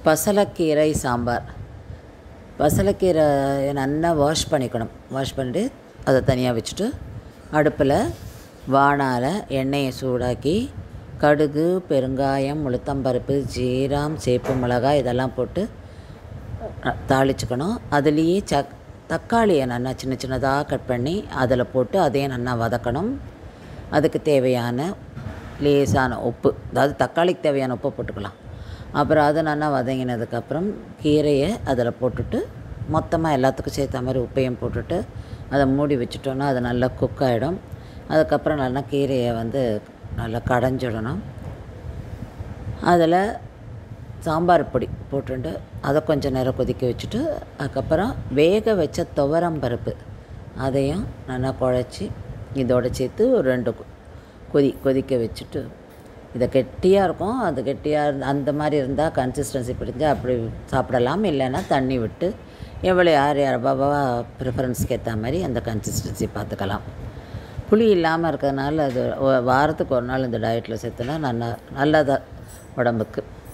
பசலைக்கீரை சாம்பார் பசலைக்கீரை நல்லா வாஷ் பண்ணிக்கணும் வாஷ் பண்ணிட்டு அதை தனியாக வச்சுட்டு அடுப்பில் வாணால் எண்ணெயை சூடாக்கி கடுகு பெருங்காயம் உளுத்தம்பருப்பு ஜீரம் சேப்பு மிளகாய் இதெல்லாம் போட்டு அஹ், தாளிச்சுக்கணும் அதுலேயே சக் தக்காளியை நல்லா சின்ன சின்னதாக கட் பண்ணி அதில் போட்டு அதையும் நல்லா வதக்கணும் அதுக்கு தேவையான லேசான உப்பு அதாவது தக்காளிக்கு தேவையான உப்பு போட்டுக்கலாம் அப்புறம் அது நல்லா வதங்கினதுக்கப்புறம் கீரையை அதில் போட்டுட்டு மொத்தமாக எல்லாத்துக்கும் சேர்த்த மாதிரி உப்பையும் போட்டுட்டு அதை மூடி வச்சுட்டோன்னா அது நல்லா குக் ஆகிடும் அதுக்கப்புறம் நல்லா கீரையை வந்து நல்லா கடைஞ்சிடணும் அதில் சாம்பார் பொடி போட்டுட்டு அதை கொஞ்சம் நேரம் கொதிக்க வச்சுட்டு அதுக்கப்புறம் வேக வச்ச துவரம் பருப்பு அதையும் நல்லா குழச்சி இதோட சேர்த்து ஒரு ரெண்டு கொ- கொதி கொதிக்க வச்சுட்டு இதை கெட்டியாக இருக்கும் அது கெட்டியாக இருந்த அந்த மாதிரி இருந்தால் கன்சிஸ்டன்சி பிடிஞ்சா அப்படி சாப்பிடலாம் இல்லைன்னா தண்ணி விட்டு எவ்வளோ யார் யார் பாபா ப்ரிஃபரன்ஸ்க்கு ஏற்ற மாதிரி அந்த கன்சிஸ்டன்சி பார்த்துக்கலாம் புளி இல்லாமல் இருக்கிறதுனால அது ஒ- வாரத்துக்கு ஒரு நாள் இந்த டயட்டில் சேர்த்துனா நல்லா நல்லதா உடம்புக்கு